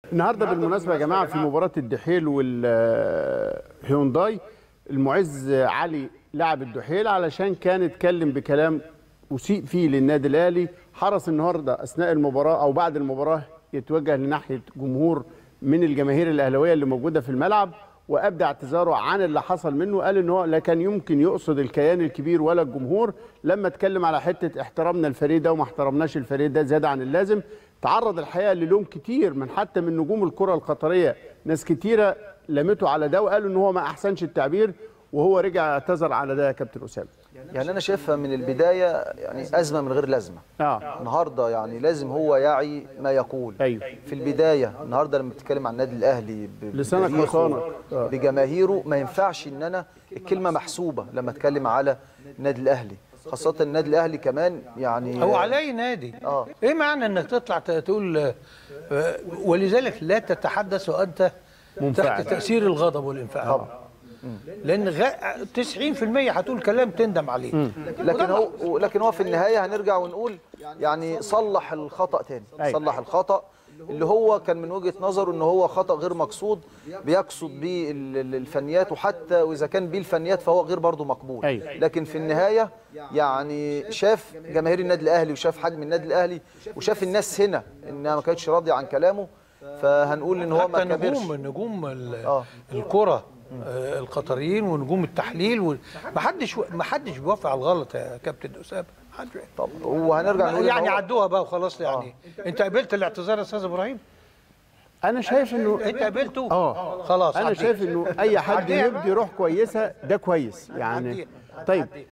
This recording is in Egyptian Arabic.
النهارده بالمناسبه يا جماعه في مباراه الدحيل والهيونداي المعز علي لعب الدحيل علشان كان اتكلم بكلام اسيء فيه للنادي الاهلي حرص النهارده اثناء المباراه او بعد المباراه يتوجه لناحيه جمهور من الجماهير الاهلاويه اللي موجوده في الملعب وابدى اعتذاره عن اللي حصل منه قال ان هو لا كان يمكن يقصد الكيان الكبير ولا الجمهور لما اتكلم على حته احترامنا الفريق ده وما احترمناش الفريق ده زياده عن اللازم تعرض الحقيقه للوم كتير من حتى من نجوم الكره القطريه ناس كتيره لمته على ده وقالوا ان هو ما احسنش التعبير وهو رجع اعتذر على ده يا كابتن اسامه يعني انا شايفها من البدايه يعني ازمه من غير لازمه اه النهارده يعني لازم هو يعي ما يقول ايوه في البدايه النهارده لما بتتكلم عن النادي الاهلي ب- لسانك بتاريخه، حصانك. آه. بجماهيره ما ينفعش ان انا الكلمه محسوبه لما اتكلم على النادي الاهلي خاصه النادي الاهلي كمان يعني هو على اي نادي اه ايه معنى انك تطلع ت- تقول آه، آه، ولذلك لا تتحدث وانت منفعل. تحت تاثير الغضب والانفعال طبعا. لان غ... 90% هتقول كلام تندم عليه لكن هو لكن هو في النهايه هنرجع ونقول يعني صلح الخطا تاني أيوة. صلح الخطا اللي هو كان من وجهه نظره ان هو خطا غير مقصود بيقصد بيه ال- ال- الفنيات وحتى واذا كان بيه الفنيات فهو غير برضه مقبول أيوة. لكن في النهايه يعني شاف جماهير النادي الاهلي وشاف حجم النادي الاهلي وشاف الناس هنا انها ما كانتش راضيه عن كلامه فهنقول ان هو ما حتى كبرش نجوم نجوم ال- آه. الكره آه، القطريين ونجوم التحليل و... ما حدش ما حدش بيوافق على الغلط يا كابتن اسامه محدش- طب وهنرجع نقول إن يعني هو- عدوها بقى وخلاص يعني انت قبلت الاعتذار يا استاذ ابراهيم انا شايف انه انت قبلته اه خلاص انا عديها. شايف انه اي حد عديها بقى. يبدي روح كويسه ده كويس يعني عديها. طيب